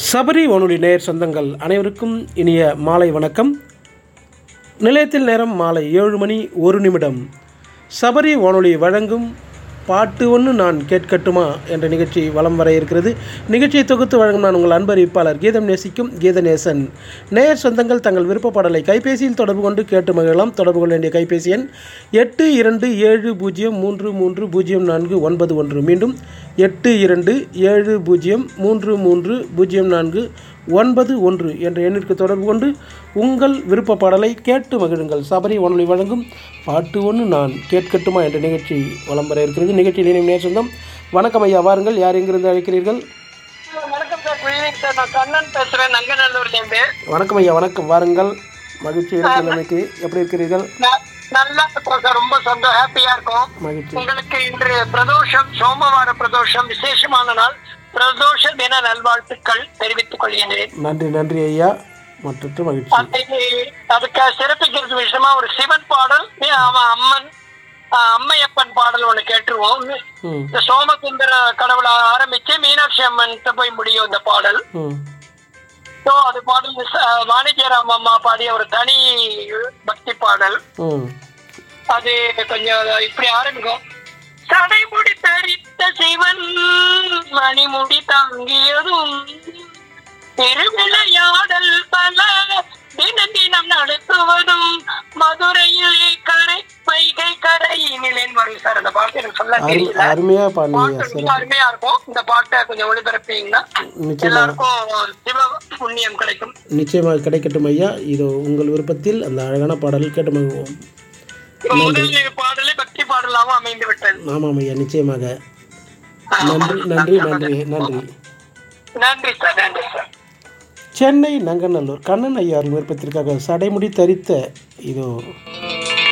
சபரி வானொலி நேயர் சொந்தங்கள் அனைவருக்கும் இனிய மாலை வணக்கம் நிலையத்தில் நேரம் மாலை ஏழு மணி ஒரு நிமிடம் சபரி வானொலி வழங்கும் பாட்டு ஒன்று நான் கேட்கட்டுமா என்ற நிகழ்ச்சி வலம் வர இருக்கிறது நிகழ்ச்சியை தொகுத்து வழங்கும் நான் உங்கள் அன்பறிவிப்பாளர் கீதம் நேசிக்கும் கீதநேசன் நேயர் சொந்தங்கள் தங்கள் விருப்ப பாடலை கைபேசியில் தொடர்பு கொண்டு கேட்டு மகிழலாம் தொடர்பு கொள்ள வேண்டிய கைபேசி எண் எட்டு இரண்டு ஏழு பூஜ்ஜியம் மூன்று மூன்று பூஜ்ஜியம் நான்கு ஒன்பது ஒன்று மீண்டும் எட்டு இரண்டு ஏழு பூஜ்ஜியம் மூன்று மூன்று பூஜ்ஜியம் நான்கு ஒன்பது ஒன்று என்ற எண்ணிற்கு தொடர்பு கொண்டு உங்கள் விருப்ப பாடலை கேட்டு மகிழுங்கள் சபரி வானொலி வழங்கும் பாட்டு ஒன்று நான் கேட்கட்டுமா என்ற நிகழ்ச்சி வலம் வர இருக்கிறது நிகழ்ச்சியில் இணையும் நேர் சொந்தம் வணக்கம் ஐயா வாருங்கள் யார் எங்கிருந்து அழைக்கிறீர்கள் வணக்கம் சார் குட் ஈவினிங் சார் நான் கண்ணன் பேசுறேன் நங்கநல்லூர்லேருந்து வணக்கம் ஐயா வணக்கம் வாருங்கள் மகிழ்ச்சி இருக்கிறது எனக்கு எப்படி இருக்கிறீர்கள் ந- நல்லா இருக்கோம் சார் ரொம்ப சந்தோஷம் ஹாப்பியா இருக்கும் மகிழ்ச்சி உங்களுக்கு இன்று பிரதோஷம் சோமவார பிரதோஷம் விசேஷமான நாள் பிரதோஷ தின நல்வாழ்த்துக்கள் தெரிவித்துக் கொள்கிறேன் நன்றி நன்றி ஐயா மற்ற மகிழ்ச்சி அன்னைக்கு அதுக்கு சிறப்பிக்கிறது விஷயமா ஒரு சிவன் பாடல் நீ அவன் அம்மன் ஆஹ், அம்மையப்பன் பாடல் ஒண்ணு கேட்டுருவோம் ம் இந்த சோமசுந்தர கடவுளை ஆரம்பிச்சு மீனாட்சி அம்மன் போய் முடியும் இந்த பாடல் ம் ஸோ அது பாடல் ச- வாணிஜ்யராம் அம்மா பாடிய ஒரு தனி பக்தி பாடல் ம் அது கொஞ்சம் இப்படி ஆரம்பிக்கும் சடைமுடி தரித்த சிவன் மணிமுடி தாங்கியதும் திருவிளையாடல் பல தினம் தினம் நடத்துவதும் மதுரையிலே கரை வைகை கரையினிலே வரும் சார் அந்த பாட்டு எனக்கு சொல்ல அருமை தெரியல அருமையாக பாடுங்க ஐயா பாட்டு ரொம்ப சிறப்பு அருமையா இருக்கும் இந்த பாட்டை கொஞ்சம் ஒளிபரப்பீங்கன்னா நிச்சயமாக எல்லாருக்கும் சிவ புண்ணியம் கிடைக்கும் நிச்சயமாக கிடைக்கட்டும் ஐயா இதோ உங்கள் விருப்பத்தில் அந்த அழகான பாடல் கேட்டு மகிழ்வோம் இப்ப முதல் பாடலே பக்தி பாடலாகவும் அமைந்து விட்டது ஆமாம் ஐயா நிச்சயமாக நன்றி நன்றி நன்றி நன்றி நன்றி சார் நன்றி சார் சென்னை நங்கநல்லூர் கண்ணன் ஐயாரின் விருப்பத்திற்காக சடைமுடி தரித்த இதோ